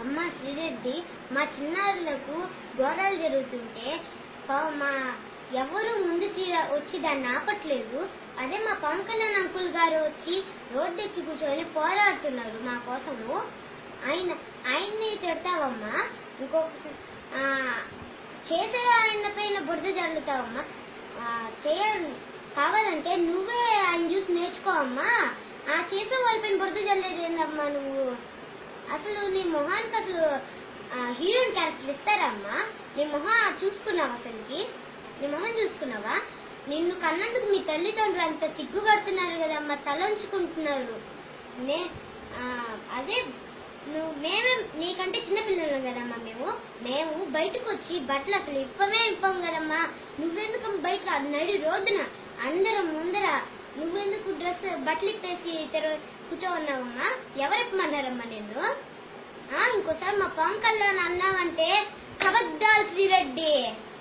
అమ్మ శ్రీరెడ్డి మా చిన్నారులకు గోడలు జరుగుతుంటే పా- మా ఎవరు ముందుకి వచ్చి దాన్ని ఆపట్లేదు అదే మా పవన్ కళ్యాణ్ అంకుల్ గారు వచ్చి రోడ్డెక్కి కూర్చొని పోరాడుతున్నారు మా కోసము ఆయన ఆయన్ని తిడతావమ్మా ఇంకొక చేసే ఆయన పైన బురద జల్లుతావమ్మా ఆ, చేయ కావాలంటే నువ్వే ఆయన చూసి నేర్చుకోవమ్మా ఆ చేసే వాళ్ళపైన బురద జల్లేది ఏందమ్మా నువ్వు అసలు నీ మొహానికి అసలు హీరోయిన్ క్యారెక్టర్ ఇస్తారమ్మా నీ మొహం చూసుకున్నావా అసలుకి నీ మొహం చూసుకున్నావా నిన్ను కన్నందుకు మీ తల్లిదండ్రులు అంత సిగ్గుపడుతున్నారు కదమ్మా తలంచుకుంటున్నారు నే ఆ, అదే నువ్వు మేమే నీకంటే చిన్నపిల్లలం కదమ్మా మేము మేము బయటకు వచ్చి బట్టలు అసలు ఇప్పమే ఇప్పం కదమ్మా నువ్వెందుకు బయట నడి రోడ్డున అందరం ముందర నువ్వెందుకు డ్రెస్ బట్టలు ఇప్పేసి తెర కూర్చోన్నావమ్మా ఎవరు ఇప్పమన్నారమ్మా నిన్ను ఆ, ఇంకోసారి మా పవన్ కళ్యాణ్ అన్నావంటే కబద్దాల్ శ్రీరెడ్డి